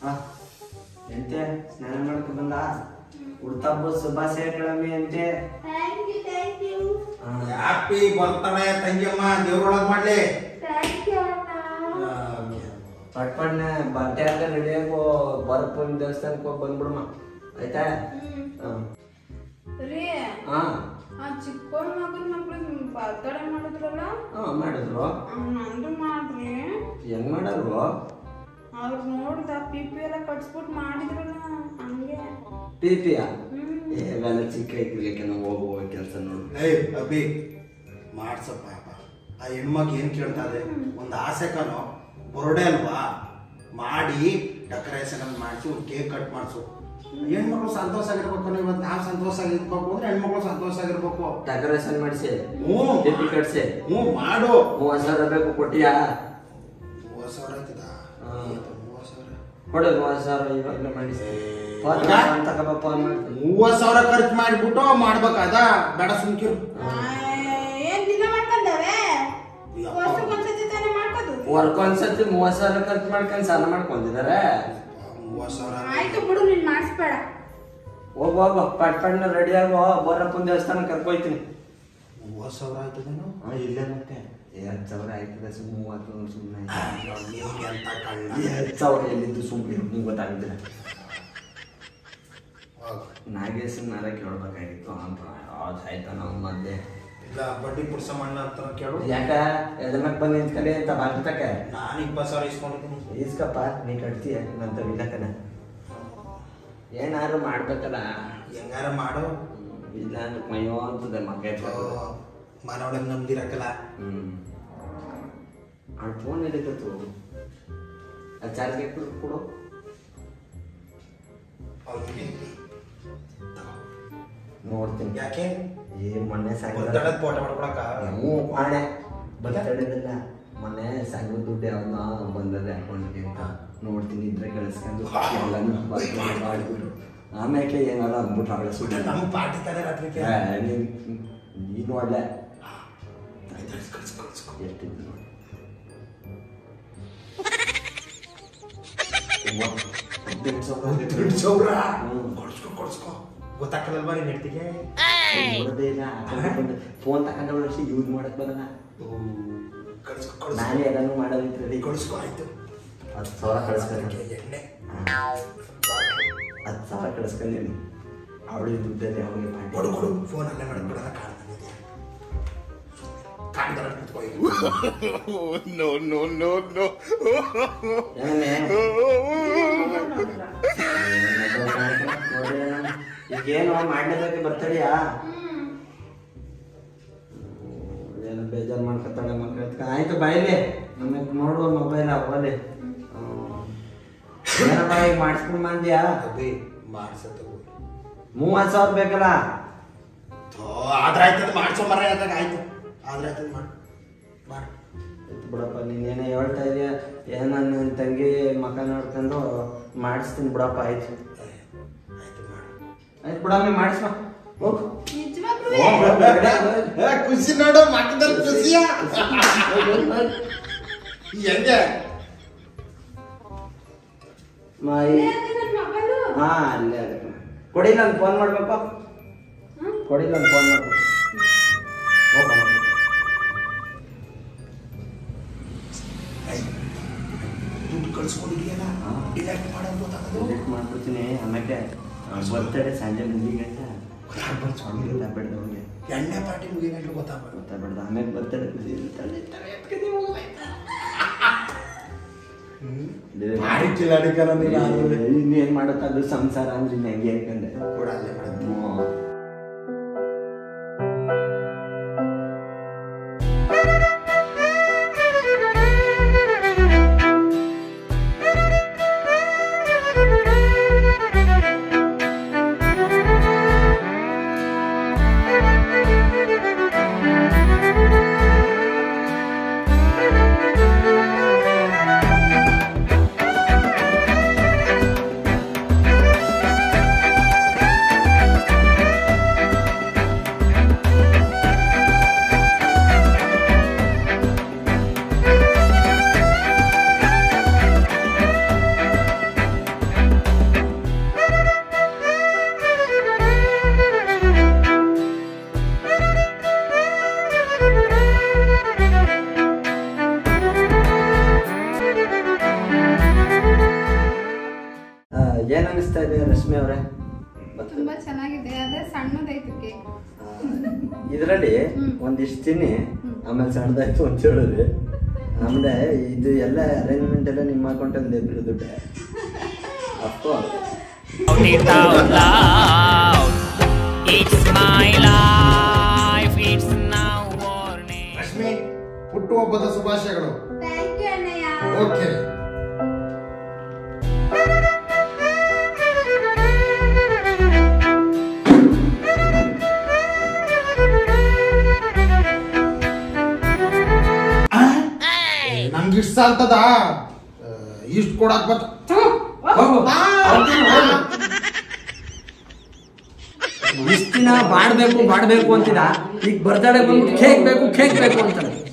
ಹಾ ಎಂತೆ ಸ್ನಾನ ಮಾಡಕ್ಕೆ ಬಂದ ಹುಡ್ತಬ್ಬ ಶುಭಾಶಯ ಕಳಮಿ ಅಂತೆ thank you thank you happy birthday ತಂಗಿಯಮ್ಮ ದೇವ್ರೊಳಗ್ ಮಾಡ್ಲಿ ಥ್ಯಾಂಕ್ ಯು ಅಣ್ಣ ಪಟ್ ಪಟ್ನೆ ಬಟ್ಟೆ ಎಲ್ಲ ರೆಡಿ ಆಗೋ ಬರಪ್ಪನ ದೇವಸ್ಥಾನಕ್ಕೆ ಹೋಗಿ ಬಂದ್ಬಿಡಮ್ಮ ಆಯ್ತಾ ಹ್ಮ್. ರೀ ಹಾ ಆ ಚಿಕ್ಕೋಳ್ ಮಗನ್ ಮಕ್ಳಿಗೆ ಬರ್ತಡೇ ಮಾಡಿದ್ರಲ್ಲ ಹಾ ಮಾಡಿದ್ರು ಆ, ನಂದು ಮಾಡ್ರಿ ಹೆಂಗ್ ಮಾಡಲ್ವ ಅವ್ರು ನೋಡ್ದ ಪಿ ಪಿ ಎಲ್ಲ ಕಟ್ಸ್ಬಿಟ್ಟು ಮಾಡಿದ್ರಲ್ಲ ಹಂಗೆ ಪಿ ಪಿಯ ಹ್ಮ್ ಇವೆಲ್ಲ ಚಿಕ್ಕ ಇದ್ರಿಗೆ ನಾವು ಹೋಗುವ ಕೆಲಸ ನೋಡು ಏಯ್ ಅಭಿ ಮಾಡ್ಸಪ್ಪ ಪಾಪ ಆ ಹೆಣ್ಮಗ್ ಏನ್ ಕೇಳ್ತಾ ಇದೆ ಒಂದು ಆಸೆ ಕಾನು ಬೊರಡೆ ಅಲ್ವಾ ಮಾಡಿ ಡೆಕೋರೇಷನ್ ಅಲ್ಲಿ ಮಾಡಿಸಿ ಒಂದು ಕೇಕ್ ಕಟ್ ಮಾಡಿಸು ಹೆಣ್ಮಕ್ಳು ಸಂತೋಷ ಆಗಿರ್ಬೇಕು ನೀವು ಇವತ್ತು ನಾವು ಸಂತೋಷ ಆಗಿರ್ಬೇಕು ಅಂದ್ರೆ ಹೆಣ್ಮಕ್ಳು ಸಂತೋಷ ಆಗಿರ್ಬೇಕು ಡೆಕೋರೇಷನ್ ಮಾಡಿಸಿ ಹ್ಞೂ ಪಿ ಪಿ ಕಟ್ಸಿ ಹ್ಞೂ ಮಾಡು ಮೂವತ್ತು ಸಾವಿರ ಬೇಕು ಕೊಟ್ಟಿಯಾ ಮೂವತ್ತು ಸಾವಿರ ಆಯ್ತದ ಹಾ. ಮೂವತ್ತು ಸಾವಿರ ಕೊಡು ಮೂವತ್ತು ಸಾವಿರ ಇವಾಗಲೇ ಮಾಡಿಸಿ ಫೋನ್ ಹೌದಾ? ತಗೋಬ ಫೋನ್ ಮಾಡ್ತೀನಿ ಮೂವತ್ತು ಸಾವಿರ ಖರ್ಚು ಮಾಡಿಬಿಟ್ಟು ಮಾಡ್ಬೇಕಾದ ಬೇಡ ಸುಮ್ಕಿರು ಆ, ಏನ್ ದಿನ ಮಾಡ್ಕೊಂಡವೆ ಯಪ್ಪ. ವರ್ಷಕ್ಕೊಂದ್ಸತಿ ತಾನೇ ಮಾಡ್ಕೋದು ವರ್ಕ್ ಒಂದ್ಸತಿ ಮೂವತ್ತು ಸಾವಿರ ಖರ್ಚು ಮಾಡ್ಕೊಂಡು ಸಾಲ ಮಾಡ್ಕೊಂಡಿದ್ದಾರೆ ಮೂವತ್ತು ಸಾವಿರ ಆಯ್ತು ಬಿಡು ನೀನ್ ಮಾಡಿಸ್ಬೇಡ ಹೋಗು ಹೋಗು ಪಟ್ ಪಟ್ನ ರೆಡಿ ಆಗೋ ಬೋರಪ್ಪನ ದೇವಸ್ಥಾನ ಕರ್ಕೊಯ್ತೀನಿ ಮೂವತ್ತು ಸಾವಿರ ಆಯ್ತದೇನು ಹಾ ಇಲ್ಲೇ ಮತ್ತೆ ಎರಡು ಸಾವಿರ ಆಯ್ತದೆ ಸುಮ್ಮನೆ ಮೂವತ್ತು ಸುಮ್ಮನೆ ನೀವು ಎಂತ ಕಳ್ಳ ಎರಡು ಸಾವಿರ ಎಲ್ಲಿದ್ದು ಸುಮ್ಮನೆ ನಿಂಗೆ ಗೊತ್ತಾಗುದಿಲ್ಲ ಹೋಗು. ನಾಗೇಶನ್ ನಾರ ಕೇಳ್ಬೇಕಾಗಿತ್ತು ಅಂತ ಅದು ಆಯ್ತಾ ನಾವು ಮೊದಲೇ ಇಲ್ಲ ಬಡ್ಡಿ ಪುಡ್ಸ ಮಣ್ಣ ಅಂತ ಕೇಳು ಯಾಕ ಎದಮಕ್ ಬಂದು ನಿಂತ್ಕಲಿ ಅಂತ ಬಾಗ್ತಕ್ಕೆ ನಾನು ಇಪ್ಪತ್ತು ಸಾವಿರ ಇಸ್ಕೊಂಡಿದ್ದೀನಿ ಈಸ್ಕಪ್ಪ ನೀ ಕಟ್ತೀಯ ನಂತ ಇಲ್ಲಕನ ಏನಾದ್ರು ಮಾಡ್ಬೇಕಲ್ಲ ಹೆಂಗಾರ ಮಾಡು ಇಲ್ಲ ಅಂದ್ರೆ ಮೈಯೋ ಅಂತದೆ ಮಗ ಮನೊಳಗೆ ನಮ್ದಿರಕ್ಕಲ್ಲ ಹ್ಮ್ ಆ ಫೋನ್ ಎಲ್ಲಿತ್ತು ಆ ಚಾರ್ಜ್ಗೆ ಕೊಡು ಕೊಡು ನೋಡ್ತೀನಿ ಯಾಕೆ ಏ ಮೊನ್ನೆ ಸಂಘ ಒತ್ತಡದ ಫೋಟೋ ಮಾಡ್ಕೊಳಕ ಹ್ಞೂ ಪಾಣೆ ಬರ್ತಡೇದಲ್ಲ ಮೊನ್ನೆ ಸಂಘ ದುಡ್ಡು ಯಾವ್ದೋ ಬಂದದೆ ಅಕೌಂಟ್ಗೆ ಅಂತ ನೋಡ್ತೀನಿ ಇದ್ರೆ ಕಳಿಸ್ಕೊಂಡು ಎಲ್ಲನೂ ಬರ್ತೀನಿ ಮಾಡ್ಬಿಟ್ಟು ಆಮೇಲೆ ಏನಾರ ಅಂದ್ಬಿಟ್ಟು ಅವಳ ಸುಳ್ಳು ನಮ್ಮ ಪಾರ್ಟಿ ತರ ರಾತ್ರಿಗೆ ನೀನು ಒಳ್ಳೆ ಕಳ್ಸ್ ಕಳ್ಸ್ ಕಳ್ಸ್ಕೊ. ಎಷ್ಟಿದ್ದು ನೋಡಿ ಹದಿನೆಂಟು ಸಾವಿರ ದುಡ್ಡು ಚೌರ ಹ್ಮ್. ಕೊಡ್ಸ್ಕೊ ಕೊಡ್ಸ್ಕೊ ಗೊತ್ತಾಗಲ್ಲಲ್ವಾ ನಿನ್ ಹೆಂಡ್ತಿಗೆ ನೋಡೋದೇ ಇಲ್ಲ ಫೋನ್ ತಗೊಂಡು ವರ್ಷ ಯೂಸ್ ಮಾಡಕ್ ಬರಲ್ಲ ಕಳ್ಸ್ಕೊ ಕಳ್ಸ್ಕೊ ನಾನೇ ಎಲ್ಲನೂ ಮಾಡೋದಿತ್ತು ರೆಡಿ ಕಳ್ಸ್ಕೊ ಆಯ್ತು ಹತ್ತು ಸಾವಿರ ಕಳಿಸ್ಕೊಂಡು ಅದಕ್ಕೆ ಎಣ್ಣೆ ಹತ್ತು ಸಾವಿರ ಕಳಿಸ್ಕೊಂಡೀನಿ ಅವಳಿಗೆ ದುಡ್ಡಲ್ಲಿ ಅವಳಿಗೆ ಕೊಡು ಪಾಂಡಿ ಕೊಡು ಫೋನ್ ಅಲ್ಲೇ ಮಾಡಕ್ ಬಿಡೋಣ ಕಾಣ್ತಾನೆ ಕಾಣ್ದಾರ ಕುತ್ಕೊ ಈಗ. no, no, no, no. ಏನೇ ನೋಡ್ರ. ಈಗೇನು ಮಾಡಲೇಬೇಕು ಬರ್ತಡೆಯಾ ಹ್ಮ್ ಏನು ಬೇಜಾರು ಮಾಡ್ಕೊತಾಳೆ ಮಕ್ಕಳ ಆಯ್ತು ಬಾಯ್ಲಿ ನಮಗೆ ನೋಡುವ ಮೊಬೈಲ್ ಅವಲ್ಲಿ ಏನಪ್ಪ ಈಗ ಮಾಡಿಸ್ಕೊಂಡು ಬಂದ್ಯಾ ಅಭಿ ಮಾಡ್ಸತ್ತೆ ಮೂವತ್ತು ಸಾವಿರ ಬೇಕಲ್ಲ ಆದ್ರೆ ಆಯ್ತದ ಮಾಡ್ಸೋ ಮರ ಆದಾಗ ಆಯ್ತು ಆದ್ರೆ ಆಯ್ತದ ಮಾಡು ಮಾಡು ಆಯ್ತು ಬಿಡಪ್ಪ ನೀನೇನೋ ಹೇಳ್ತಾ ಇದೀಯ ಏನೋ ನನ್ನ ತಂಗಿ ಮಕ್ಕ ನೋಡ್ಕೊಂಡು ಮಾಡಿಸ್ತೀನಿ ಬಿಡಪ್ಪ ಆಯ್ತು ಏ, ಆಯ್ತು ಮಾಡು ಆಯ್ತು ಬಿಡಮ್ಮ ಮಾಡಿಸ್ಮ ಹೋಗು ನಿಜವಾಗ್ಲೂ ಏ, ಖುಷಿ ನೋಡು ಮಕ್ಕದಲ್ಲಿ ಖುಷಿಯ ಹೆಂಗೆ ಮಾಯಿ ನನ್ ಮಗಳು ಹಾ ಅಲ್ಲೇ ಅದಕ್ಕೆ ಕೊಡಿ ನಾನು ಫೋನ್ ಮಾಡ್ಬೇಕು ಹ್ಮ್? ಕೊಡಿ ನಾನು ಫೋನ್ ಮಾಡ್ಬೇಕು ಹೋಗಮ್ಮ ದುಡ್ಡು ಕಳ್ಸ್ಕೊಂಡಿದ್ಯಲ್ಲ ಹಾ. ಡಿಲೆಕ್ಟ್ ಮಾಡೋದು ಗೊತ್ತಾಗೋದು ಡಿಲೀಟ್ ಮಾಡ್ಬಿಡ್ತೀನಿ ಆಮೇಲೆ ಬರ್ತಡೆ ಸಂಜೆ ಮುಂದಿಗೆ ಅಂತ ಗೊತ್ತಾಗ್ಬೇಡ್ದು ಅವ್ನಿಗೆ ಎಣ್ಣೆ ಪಾರ್ಟಿ ಮುಗಿನಾಗ್ಲೂ ಗೊತ್ತಾಗ್ಬಾರ್ದು ಗೊತ್ತಾಗ್ಬೇಡ್ದು ಆಮೇಲೆ ಬರ್ತಡೆ ಖುಷಿ ಇರ್ತಾಳೆ ಭಾರಿ ಕಿಲಾಡಿಕರ ನೀನು ಆದ್ರೆ. ಇನ್ನೇನ್ ಮಾಡುತ್ತ ಅದು ಸಂಸಾರ ಅಂದ್ರೆ ಇನ್ನು ಹೆಂಗೆ ಅನ್ಕಂಡೆ ಕೂಡ ಅಲ್ಲೇ ಮಾಡೋದು ಹ್ಞೂ Thank ಇದೆ ರಶ್ಮಿ ಅವರೇ ತುಂಬಾ ಚೆನ್ನಾಗಿದೆ ಅದೇ ಸಣ್ಣದೈತು ಕೇಕ್ ಇದರಲ್ಲಿ ಒಂದಿಷ್ಟು ತಿನ್ನಿ ಆಮೇಲೆ ಸಣ್ಣದಾಯ್ತು ಅಂತ ಹೇಳಿದ್ರಿ ಆಮೇಲೆ ಇದು ಎಲ್ಲ ಅರೇಂಜ್ಮೆಂಟ್ ಎಲ್ಲ ನಿಮ್ಮ ಅಕೌಂಟಲ್ಲಿ ಎಬ್ರು ದುಡ್ಡೆ of course Shout it out loud. It's my life. It's now or never. Rashmi ಹುಟ್ಟುಹಬ್ಬದ ಶುಭಾಶಯಗಳು ಥ್ಯಾಂಕ್ ಯು ಅಣ್ಣಯ್ಯ ಓಕೆ ನಂಗೆ ಇಷ್ಟ ಸಾಲ್ತದ ಇಷ್ಟು ಕೊಡಕ್ ಬತ್ತ ಇಷ್ಟು ದಿನ ಬಾಡ್ಬೇಕು ಬಾಡ್ಬೇಕು ಅಂತಿದ ಈಗ ಬರ್ತಾಡೆ ಬಂದ್ಬಿಟ್ಟು ಕೇಕ್ ಬೇಕು ಕೇಕ್ ಬೇಕು ಅಂತಾರೆ